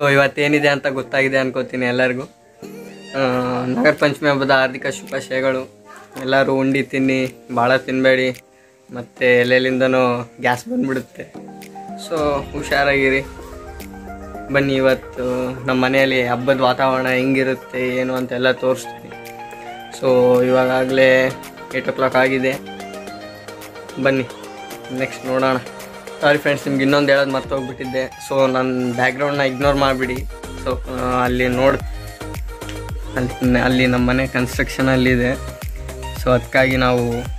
So ಇವತ್ತೇನಿದೆ ಅಂತ ಗೊತ್ತಾಗಿದೆ ಅನ್ಕೋತೀನಿ ಎಲ್ಲರಿಗೂ ಆ, ನಾಗರ ಪಂಚಮಿ ಹಬ್ಬದ ಹಾರ್ದಿಕ ಶುಭಾಶಯಗಳು ಎಲ್ಲರೂ ಉಂಡಿ ತಿನ್ನಿ ಭಾಳ ತಿನ್ನಬೇಡಿ ಮತ್ತು ಎಲ್ಲೆಲ್ಲಿಂದನೂ ಗ್ಯಾಸ್ ಬಂದ್ಬಿಡುತ್ತೆ ಸೊ ಹುಷಾರಾಗಿರಿ ಬನ್ನಿ ಇವತ್ತು ನಮ್ಮ ಮನೆಯಲ್ಲಿ ಹಬ್ಬದ ವಾತಾವರಣ ಹೆಂಗಿರುತ್ತೆ ಏನು ಅಂತೆಲ್ಲ ತೋರಿಸ್ತೀನಿ ಸೊ ಇವಾಗಲೇ ಏಟ್ ಓ ಕ್ಲಾಕ್ ಆಗಿದೆ ಬನ್ನಿ ನೆಕ್ಸ್ಟ್ ನೋಡೋಣ ಸಾರಿ ಫ್ರೆಂಡ್ಸ್ ನಿಮ್ಗೆ ಇನ್ನೊಂದು ಹೇಳೋದು ಮರ್ತೋಗ್ಬಿಟ್ಟಿದ್ದೆ ಸೊ ನನ್ನ ಬ್ಯಾಕ್ಗ್ರೌಂಡ್ನ ಇಗ್ನೋರ್ ಮಾಡಿಬಿಡಿ ಸೊ ಅಲ್ಲಿ ನೋಡಿ ಅಲ್ಲಿ ಅಲ್ಲಿ ನಮ್ಮ ಮನೆ ಕನ್ಸ್ಟ್ರಕ್ಷನಲ್ಲಿದೆ ಸೊ ಅದಕ್ಕಾಗಿ ನಾವು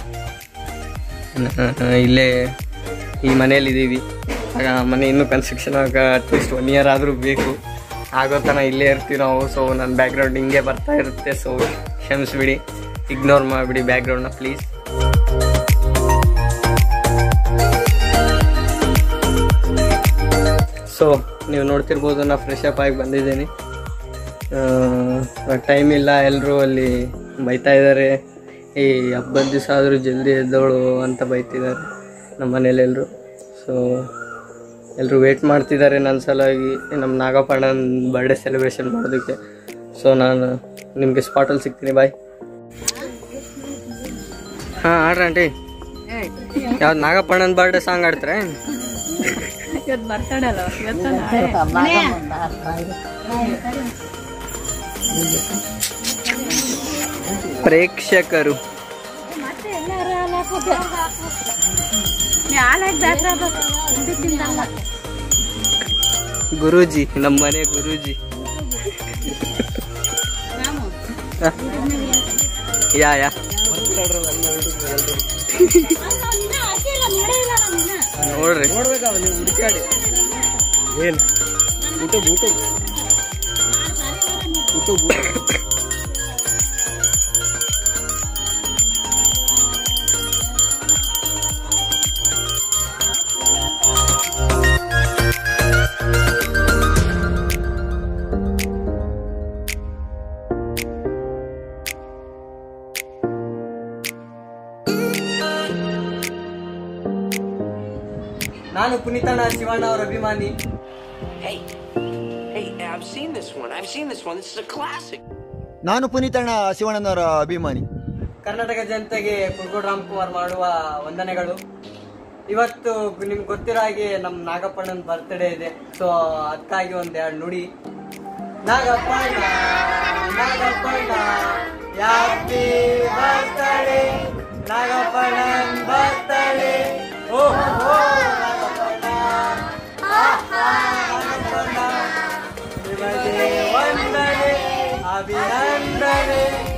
ಆ, ಇಲ್ಲೇ ಈ ಮನೇಲಿದ್ದೀವಿ ಆಗ ಮನೆ ಇನ್ನೂ ಕನ್ಸ್ಟ್ರಕ್ಷನ್ ಆಗ ಅಟ್ಲೀಸ್ಟ್ ಒನ್ ಇಯರ್ ಆದರೂ ಬೇಕು ಆಗೋ ತನಕ ಇಲ್ಲೇ ಇರ್ತೀವಿ ನಾವು ಸೊ ನನ್ನ ಬ್ಯಾಕ್ಗ್ರೌಂಡ್ ಹಿಂಗೆ ಬರ್ತಾ ಇರುತ್ತೆ ಸೊ ಕ್ಷಮಿಸ್ಬಿಡಿ ಇಗ್ನೋರ್ ಮಾಡಿಬಿಡಿ ಬ್ಯಾಕ್ಗ್ರೌಂಡ್ನ ಪ್ಲೀಸ್ ಸೊ ನೀವು ನೋಡ್ತಿರ್ಬೋದು ನಾ ಫ್ರೆಶ್ ಅಪ್ ಆಗಿ ಬಂದಿದ್ದೀನಿ ಟೈಮ್ ಇಲ್ಲ ಎಲ್ಲರೂ ಅಲ್ಲಿ ಬೈತಾ ಇದ್ದಾರೆ ಈ ಹಬ್ಬದ ದಿವಸ ಆದರೂ ಜಲ್ದಿ ಎದ್ದೋಳು ಅಂತ ಬೈತಿದ್ದಾರೆ ನಮ್ಮ ಮನೇಲಿ ಎಲ್ಲರೂ ಸೊ ಎಲ್ಲರೂ ವೇಟ್ ಮಾಡ್ತಿದ್ದಾರೆ ನನ್ನ ಸಲುವಾಗಿ ನಮ್ಮ ನಾಗಪ್ಪಣ್ಣನ ಬರ್ಡೇ ಸೆಲೆಬ್ರೇಷನ್ ಮಾಡೋದಕ್ಕೆ ಸೊ ನಾನು ನಿಮಗೆ ಸ್ಪಾಟಲ್ಲಿ ಸಿಗ್ತೀನಿ ಬಾಯ್ ಹಾಂ ಆಡ್ರಿ ಆಂಟಿ ಯಾವ್ದು ನಾಗಪ್ಪಣ್ಣನ ಬರ್ಡೇ ಸಾಂಗ್ ಆಡ್ತಾರೆ ಇವತ್ತು ಬರ್ತಡೇ ಅಲ್ಲ ಇವತ್ತು ನಾಳೆ ಪ್ರೇಕ್ಷಕರು ನೀ ಹಾಲಾಗಿ ಬ್ಯಾಟ್ರ ತಿಂದಲ್ಲ ಗುರೂಜಿ ನಮ್ಮ ಮನೆ ಗುರೂಜಿ ಹ? ಯಾ ಯಾ ನೋಡ್ರಿ ಏನು ನಾನು ಪುನೀತಣ್ಣ ಶಿವಣ್ಣ ಅವರ ಅಭಿಮಾನಿ Hey, hey, I've seen this one. I've seen this one. This is a classic. ನಾನು ಪುನೀತಣ್ಣ ಶಿವಣ್ಣನವರ ಅಭಿಮಾನಿ ಕರ್ನಾಟಕ ಜನತೆಗೆ ಕುರ್ಗೋಡ್ ರಾಮ್ಕುಮಾರ್ ಮಾಡುವ ವಂದನೆಗಳು ಇವತ್ತು ನಿಮ್ಗೆ ಗೊತ್ತಿರೋ ಹಾಗೆ ನಮ್ಮ ನಾಗಪ್ಪಣ್ಣನ ಬರ್ತ್ಡೇ ಇದೆ ಸೊ ಅದಕ್ಕಾಗಿ ಒಂದ್ ಎರಡು ನುಡಿ ನಾಗಪ್ಪಣ್ಣ ನಾಗಪ್ಪಣ್ಣ ಹ್ಯಾಪಿ ಬರ್ತ್ಡೇ ನಾಗಪ್ಪಣ್ಣನ ಬರ್ತ್ಡೇ ಓ ನಾಗಪ್ಪಣ್ಣ ಆಹಾ, ನಾಗಪ್ಪಣ್ಣ ನಿಮಗೆ ವಂದನೆ ಅಭಿನಂದನೆ